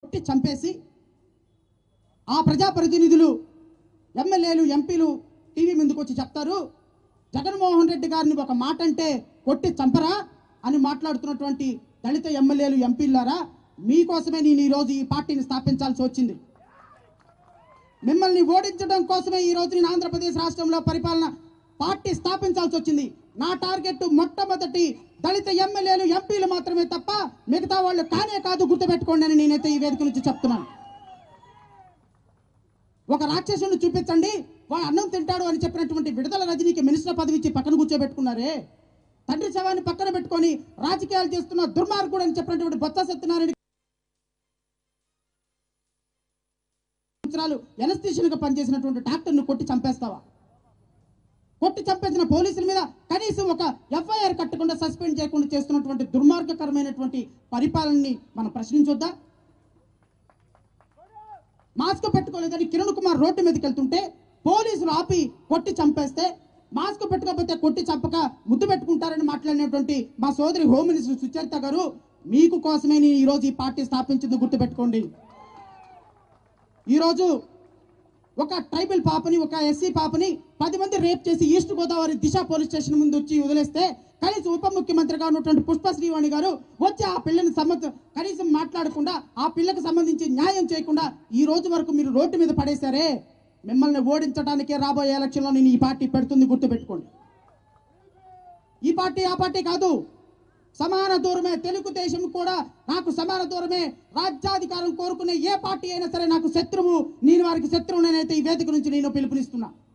కొట్టి చంపేసి ఆ ప్రజాప్రతినిధులు ఎమ్మెల్యేలు ఎంపీలు టీవీ ముందుకు వచ్చి చెప్తారు జగన్మోహన్ రెడ్డి గారిని ఒక మాట అంటే కొట్టి చంపరా అని మాట్లాడుతున్నటువంటి దళిత ఎమ్మెల్యేలు ఎంపీలారా మీకోసమే నేను ఈరోజు ఈ పార్టీని స్థాపించాల్సి వచ్చింది మిమ్మల్ని ఓడించడం కోసమే ఈ రోజు నేను ఆంధ్రప్రదేశ్ రాష్ట్రంలో పరిపాలన పార్టీ స్థాపించాల్సి వచ్చింది నా టార్గెట్ మొట్టమొదటి దళిత ఎమ్మెల్యేలు ఎంపీలు మాత్రమే తప్ప మిగతా వాళ్ళు కానే కాదు గుర్తుపెట్టుకోండి అని నేనైతే ఈ వేదిక నుంచి చెప్తున్నాను ఒక రాక్షసుని చూపించండి వాడు అన్నం తింటాడు అని చెప్పినటువంటి విడుదల రజనీకి మినిస్టర్ పదవి ఇచ్చి పక్కన కూర్చోబెట్టుకున్నారే తండ్రి శవాన్ని పక్కన పెట్టుకొని రాజకీయాలు చేస్తున్న దుర్మార్గుడు అని చెప్పినటువంటి బొత్స సత్యనారాయణ సంవత్సరాలు ఎనస్థిషియన్గా పనిచేసినటువంటి డాక్టర్ను కొట్టి చంపేస్తావా కొట్టి చంపేసిన పోలీసుల మీద కనీసం ఒక ఎఫ్ఐఆర్ కట్టకుండా సస్పెండ్ చేయకుండా చేస్తున్నటువంటి దుర్మార్గకరమైనటువంటి పరిపాలనని మనం ప్రశ్నించొద్దా మాస్క్ పెట్టుకోలేదని కిరణ్ కుమార్ రోడ్డు మీదకి వెళ్తుంటే పోలీసులు ఆపి కొట్టి చంపేస్తే మాస్క్ పెట్టుకోకపోతే కొట్టి చంపక ముద్దు పెట్టుకుంటారని మాట్లాడినటువంటి మా సోదరి హోమ్ మినిస్టర్ సుచరిత గారు మీకు కోసమే నేను ఈరోజు ఈ పార్టీ స్థాపించింది గుర్తుపెట్టుకోండి ఈరోజు ఒక ట్రైబల్ పాపని ఒక ఎస్సీ పాపని పది మంది రేప్ చేసి east Godavari Disha police station ముందు వచ్చి వదిలేస్తే కనీసం ఉప ముఖ్యమంత్రిగా ఉన్నటువంటి పుష్ప శ్రీవాణి గారు వచ్చి ఆ పిల్లని సంబంధ కనీసం మాట్లాడకుండా ఆ పిల్లకు సంబంధించి న్యాయం చేయకుండా ఈ రోజు వరకు మీరు రోడ్డు మీద పడేశారే మిమ్మల్ని ఓడించడానికే రాబోయే ఎలక్షన్లో నేను ఈ పార్టీ పెడుతుంది గుర్తుపెట్టుకోండి ఈ పార్టీ ఆ పార్టీ కాదు సమాన దూరమే తెలుగుదేశం కూడా నాకు సమాన దూరమే రాజ్యాధికారం కోరుకునే ఏ పార్టీ అయినా సరే నాకు శత్రువు నేను వారికి శత్రువునైతే ఈ వేదిక నుంచి నేను పిలుపునిస్తున్నా